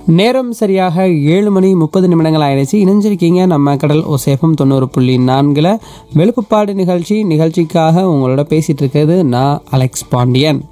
நேரம் சரியாக ஏழு மணி முப்பது நிமிடங்கள் ஆயிடுச்சு இணைஞ்சிருக்கீங்க நம்ம கடல் ஓசேஃபம் தொண்ணூறு புள்ளி நான்கில் வெளுப்புப்பாடு நிகழ்ச்சி நிகழ்ச்சிக்காக உங்களோட பேசிகிட்டு இருக்கிறது நான் அலெக்ஸ் பாண்டியன்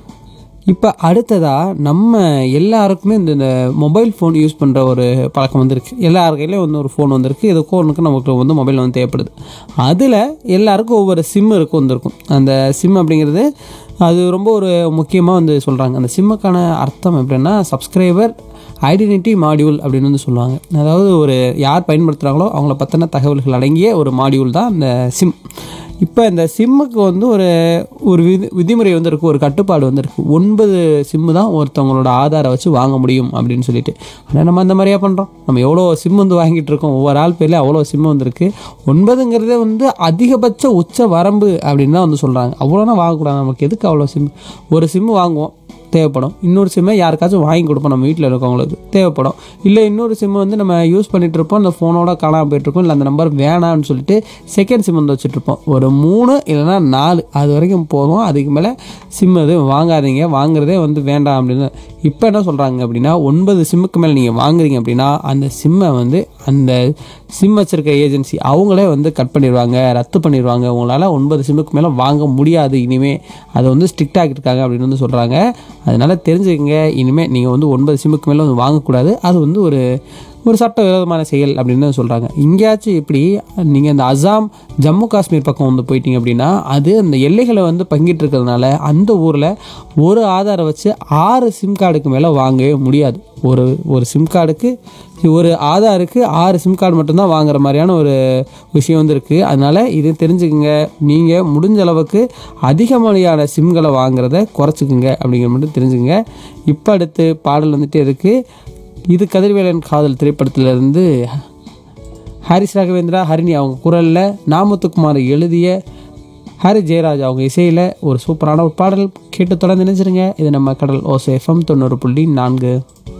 இப்போ அடுத்ததாக நம்ம எல்லாருக்குமே இந்த இந்த மொபைல் ஃபோன் யூஸ் பண்ணுற ஒரு பழக்கம் வந்திருக்கு எல்லார் கையிலையும் வந்து ஒரு ஃபோன் வந்திருக்கு எதுக்கோ ஒன்றுக்கு நமக்கு வந்து மொபைல் வந்து தேவைப்படுது அதில் எல்லாருக்கும் ஒவ்வொரு சிம் இருக்கும் வந்திருக்கும் அந்த சிம் அப்படிங்கிறது அது ரொம்ப ஒரு முக்கியமாக வந்து சொல்கிறாங்க அந்த சிம்முக்கான அர்த்தம் எப்படின்னா சப்ஸ்கிரைபர் ஐடென்டிட்டி மாடியூல் அப்படின்னு வந்து சொல்லுவாங்க அதாவது ஒரு யார் பயன்படுத்துகிறாங்களோ அவங்கள பற்றின தகவல்கள் அடங்கிய ஒரு மாடியூல் தான் அந்த சிம் இப்போ இந்த சிம்முக்கு வந்து ஒரு ஒரு விதி விதிமுறை வந்து இருக்குது ஒரு கட்டுப்பாடு வந்து இருக்குது ஒன்பது சிம்மு தான் ஒருத்தவங்களோட ஆதாரை வச்சு வாங்க முடியும் அப்படின்னு சொல்லிட்டு ஆனால் நம்ம அந்த மாதிரியா பண்ணுறோம் நம்ம எவ்வளோ சிம் வந்து வாங்கிட்டு இருக்கோம் ஒவ்வொரு ஆள் பேர்லேயும் அவ்வளோ சிம் வந்துருக்கு ஒன்பதுங்கிறதே வந்து அதிகபட்ச உச்ச வரம்பு அப்படின்னு தான் வந்து சொல்கிறாங்க அவ்வளோனா வாங்கக்கூடாது நமக்கு எதுக்கு அவ்வளோ சிம் ஒரு சிம்மு வாங்குவோம் தேவைப்படும் இன்னொரு சிம்மை யாருக்காச்சும் வாங்கி கொடுப்போம் நம்ம வீட்டில் இருக்கவங்களுக்கு தேவைப்படும் இல்லை இன்னொரு சிம்மு வந்து நம்ம யூஸ் பண்ணிட்டு இருப்போம் அந்த ஃபோனோட காணாமல் போயிட்டுருக்கோம் இல்லை அந்த நம்பர் வேணாம்னு சொல்லிட்டு செகண்ட் சிம் வந்து வச்சுட்ருப்போம் ஒரு மூணு இல்லைன்னா நாலு அது வரைக்கும் போதும் அதுக்கு மேலே சிம் எதுவும் வாங்காதீங்க வாங்குறதே வந்து வேண்டாம் அப்படின்னு இப்போ என்ன சொல்கிறாங்க அப்படின்னா ஒன்பது சிம்முக்கு மேலே நீங்கள் வாங்குறீங்க அப்படின்னா அந்த சிம்மை வந்து அந்த சிம் வச்சிருக்க ஏஜென்சி அவங்களே வந்து கட் பண்ணிடுவாங்க ரத்து பண்ணிடுவாங்க உங்களால் ஒன்பது சிம்முக்கு மேலே வாங்க முடியாது இனிமே அதை வந்து ஸ்ட்ரிக்ட் ஆக்கியிருக்காங்க அப்படின்னு வந்து சொல்கிறாங்க அதனால தெரிஞ்சுக்கங்க இனிமேல் நீங்கள் வந்து ஒன்பது சிம்முக்கு மேலே வந்து வாங்கக்கூடாது அது வந்து ஒரு ஒரு சட்ட விரோதமான செயல் அப்படின்னு சொல்கிறாங்க இங்கேயாச்சும் இப்படி நீங்கள் இந்த அசாம் ஜம்மு காஷ்மீர் பக்கம் வந்து போயிட்டீங்க அப்படின்னா அது அந்த எல்லைகளை வந்து பங்கிட்டு இருக்கிறதுனால அந்த ஊரில் ஒரு ஆதாரை வச்சு ஆறு சிம் கார்டுக்கு மேலே வாங்கவே முடியாது ஒரு ஒரு சிம் கார்டுக்கு ஒரு ஆதாருக்கு ஆறு சிம் கார்டு மட்டும்தான் வாங்குற மாதிரியான ஒரு விஷயம் வந்து இருக்குது அதனால் இது தெரிஞ்சுக்குங்க நீங்கள் முடிஞ்ச அளவுக்கு அதிகமணியான சிம்களை வாங்குறத குறைச்சிக்குங்க அப்படிங்கிற மட்டும் தெரிஞ்சுக்குங்க இப்போ அடுத்து பாடல் வந்துட்டே இருக்குது இது கதிர்வேலன் காதல் திரைப்படத்திலிருந்து ஹாரிஸ் ராகவேந்திரா ஹரிணி அவங்க குரலில் நாமத்துக்குமார் எழுதிய ஹரி ஜெயராஜ் அவங்க இசையில் ஒரு சூப்பரான ஒரு பாடல் கேட்டு தொடர்ந்து நினைச்சிருங்க இது நம்ம கடல் ஓசை எஃப்எம் தொண்ணூறு புள்ளி நான்கு